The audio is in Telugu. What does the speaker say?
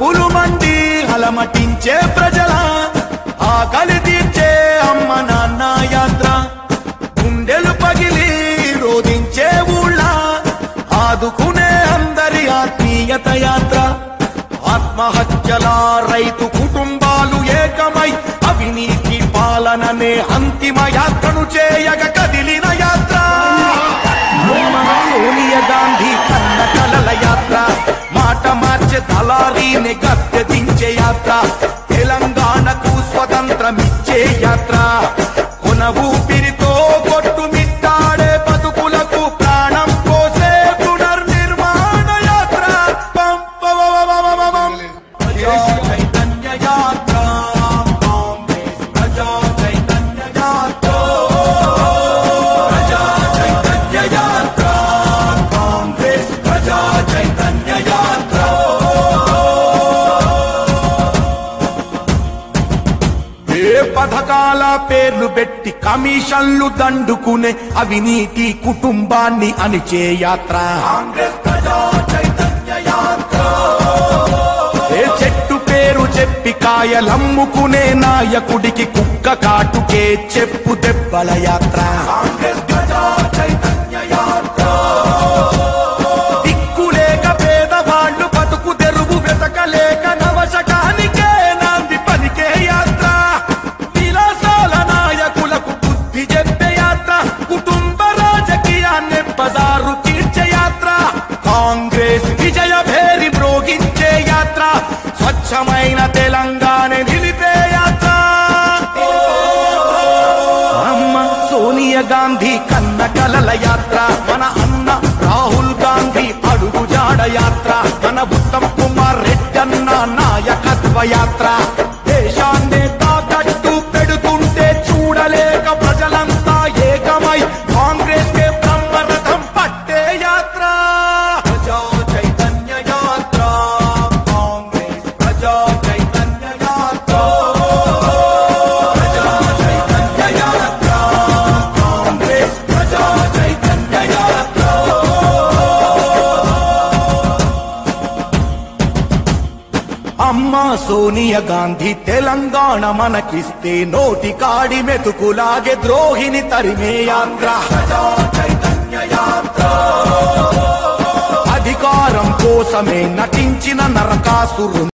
కడుపులు మండి అలమటించే ప్రజల ఆకలి తీర్చే అమ్మ నాన్న యాత్ర గుండెలు పగిలి రోధించే ఊళ్ళ ఆదుకునే అందరి ఆత్మీయత యాత్ర ఆత్మహత్యల రైతు కుటుంబాలు ఏకమై అవినీతి పాలననే అంతిమ యాత్రను చేయగ కదిలిన యాత్ర సోనియా గాంధీ కన్న కలల యాత్ర మాట మార్చే దళారీని గద్దె దించే యాత్ర తెలంగాణకు స్వతంత్రమిచ్చే యాత్ర కొన ఊపిరితో కొట్టుమిట్టాడే బతుకులకు ప్రాణం పోసే పునర్నిర్మాణ యాత్ర పం పవ పవ పవ పం. ప్రజా చైతన్య యాత్ర కాంగ్రెస్ ప్రజా చైతన్య యాత్ర ప్రజా చైతన్య యాత్ర కాంగ్రెస్ ప్రజా చైతన్య యాత్ర ఏ పథకాల పేర్లు పెట్టి కమిషన్లు దండుకునే అవినీతి కుటుంబాన్ని అణిచే యాత్ర కాంగ్రెస్ ప్రజా చైతన్య యాత్ర ఏ చెట్టు పేరు చెప్పి కాయలమ్ముకునే నాయకుడికి కుక్క కాటుకే చెప్పు దెబ్బల యాత్ర కాంగ్రెస్ ప్రజా చైతన్య యాత్ర దిక్కులేక పేదవాళ్ళు బతుకు తెరువు వెతకలేక నవశకానికే నాంది పలికే యాత్ర విలాసాల నాయకులకు బుద్ధి చెప్పే యాత్ర కుటుంబ రాజకీయాన్ని బజారు తీర్చే యాత్ర కాంగ్రెస్ విజయ భేరి మ్రోగించే యాత్ర స్వచ్ఛమైన తెలంగాణ నిలిపే యాత్ర అమ్మ సోనియా గాంధీ కన్న కలల యాత్ర మన అన్న రాహుల్ గాంధీ అడుగు జాడ యాత్ర మన ఉత్తమ్ కుమార్ రెడ్డన్న నాయకత్వ యాత్ర దేశాన్నే తాకట్టు పెడుతుంటే చూడలేక ప్రజలంతా ఏకమై కాంగ్రెస్ కే బ్రహ్మరథం పట్టే యాత్ర ప్రజా చైతన్య యాత్ర కాంగ్రెస్ ప్రజా చైతన్య యాత్ర ప్రజా చైతన్య యాత్ర కాంగ్రెస్ ప్రజా చైతన్య యాత్ర అమ్మా సోనియా గాంధీ తెలంగాణ మనకిస్తే నోటి కాడి మెతుకులాగే ద్రోహిని తరిమే యాత్ర ప్రజా చైతన్య యాత్ర అధికారం కోసమే నటించిన నరకాసురు